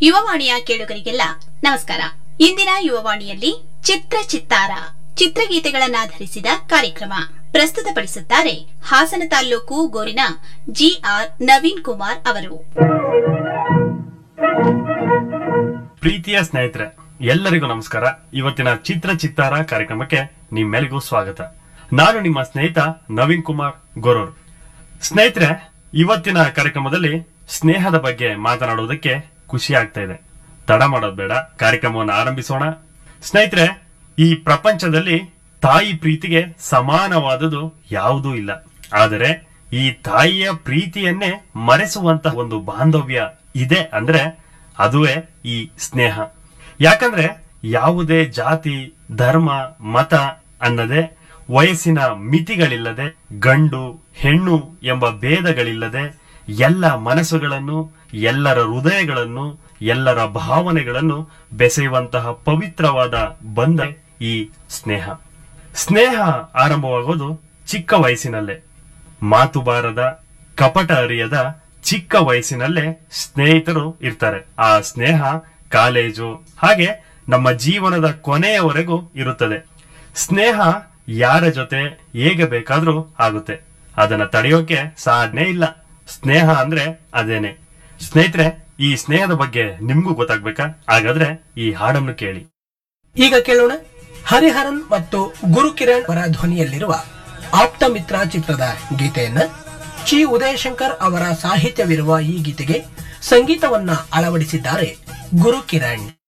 ಯುವವಾಣಿಯ ಕೇಳುಗರಿಗೆಲ್ಲ ನಮಸ್ಕಾರ ಇಂದಿನ ಯುವವಾಣಿಯಲ್ಲಿ ಚಿತ್ರ ಚಿತ್ತಾರ ಚಿತ್ರಗೀತೆಗಳನ್ನಾಧರಿಸಿದ ಕಾರ್ಯಕ್ರಮ ಪ್ರಸ್ತುತಪಡಿಸುತ್ತಾರೆ ಹಾಸನ ತಾಲೂಕು ಗೋರಿನ ಜಿಆರ್ ನವೀನ್ ಕುಮಾರ್ ಅವರು ಪ್ರೀತಿಯ ಸ್ನೇಹಿತರೆ ಎಲ್ಲರಿಗೂ ನಮಸ್ಕಾರ ಇವತ್ತಿನ ಚಿತ್ರ ಚಿತ್ತಾರ ಕಾರ್ಯಕ್ರಮಕ್ಕೆ ನಿಮ್ಮೆಲ್ಲರಿಗೂ ಸ್ವಾಗತ ನಾನು ನಿಮ್ಮ ಸ್ನೇಹಿತ ನವೀನ್ ಕುಮಾರ್ ಗೊರೂರ್ ಸ್ನೇಹಿತರೆ ಇವತ್ತಿನ ಕಾರ್ಯಕ್ರಮದಲ್ಲಿ ಸ್ನೇಹದ ಬಗ್ಗೆ ಮಾತನಾಡುವುದಕ್ಕೆ ಖುಷಿ ಆಗ್ತಾ ಇದೆ ತಡ ಮಾಡೋದು ಬೇಡ ಕಾರ್ಯಕ್ರಮವನ್ನು ಆರಂಭಿಸೋಣ ಸ್ನೇಹಿತರೆ ಈ ಪ್ರಪಂಚದಲ್ಲಿ ತಾಯಿ ಪ್ರೀತಿಗೆ ಸಮಾನವಾದುದು ಯಾವುದೂ ಇಲ್ಲ ಆದರೆ ಈ ತಾಯಿಯ ಪ್ರೀತಿಯನ್ನೇ ಮರೆಸುವಂತಹ ಒಂದು ಬಾಂಧವ್ಯ ಇದೆ ಅಂದ್ರೆ ಅದುವೇ ಈ ಸ್ನೇಹ ಯಾಕಂದ್ರೆ ಯಾವುದೇ ಜಾತಿ ಧರ್ಮ ಮತ ಅನ್ನದೆ ವಯಸ್ಸಿನ ಮಿತಿಗಳಿಲ್ಲದೆ ಗಂಡು ಹೆಣ್ಣು ಎಂಬ ಭೇದಗಳಿಲ್ಲದೆ ಎಲ್ಲ ಮನಸ್ಸುಗಳನ್ನು ಎಲ್ಲರ ಹೃದಯಗಳನ್ನು ಎಲ್ಲರ ಭಾವನೆಗಳನ್ನು ಬೆಸೆಯುವಂತಹ ಪವಿತ್ರವಾದ ಬಂಧ ಈ ಸ್ನೇಹ ಸ್ನೇಹ ಆರಂಭವಾಗೋದು ಚಿಕ್ಕ ವಯಸ್ಸಿನಲ್ಲೇ ಮಾತು ಬಾರದ ಕಪಟ ಅರಿಯದ ಚಿಕ್ಕ ವಯಸ್ಸಿನಲ್ಲೇ ಸ್ನೇಹಿತರು ಇರ್ತಾರೆ ಆ ಸ್ನೇಹ ಕಾಲೇಜು ಹಾಗೆ ನಮ್ಮ ಜೀವನದ ಕೊನೆಯವರೆಗೂ ಇರುತ್ತದೆ ಸ್ನೇಹ ಯಾರ ಜೊತೆ ಹೇಗೆ ಬೇಕಾದ್ರೂ ಆಗುತ್ತೆ ಅದನ್ನ ತಡೆಯೋಕೆ ಸಾಧನೆ ಇಲ್ಲ ಸ್ನೇಹ ಅಂದ್ರೆ ಅದೇನೆ ಸ್ನೇಹಿತರೆ ಈ ಸ್ನೇಹದ ಬಗ್ಗೆ ನಿಮ್ಗೂ ಗೊತ್ತಾಗ್ಬೇಕಾ ಹಾಗಾದ್ರೆ ಈ ಹಾಡನ್ನು ಕೇಳಿ ಈಗ ಕೇಳೋಣ ಹರಿಹರನ್ ಮತ್ತು ಗುರುಕಿರಣ್ ಅವರ ಧ್ವನಿಯಲ್ಲಿರುವ ಆಪ್ತ ಮಿತ್ರ ಚಿತ್ರದ ಗೀತೆಯನ್ನ ಚಿ ಉದಯಶಂಕರ್ ಅವರ ಸಾಹಿತ್ಯವಿರುವ ಈ ಗೀತೆಗೆ ಸಂಗೀತವನ್ನ ಅಳವಡಿಸಿದ್ದಾರೆ ಗುರುಕಿರಣ್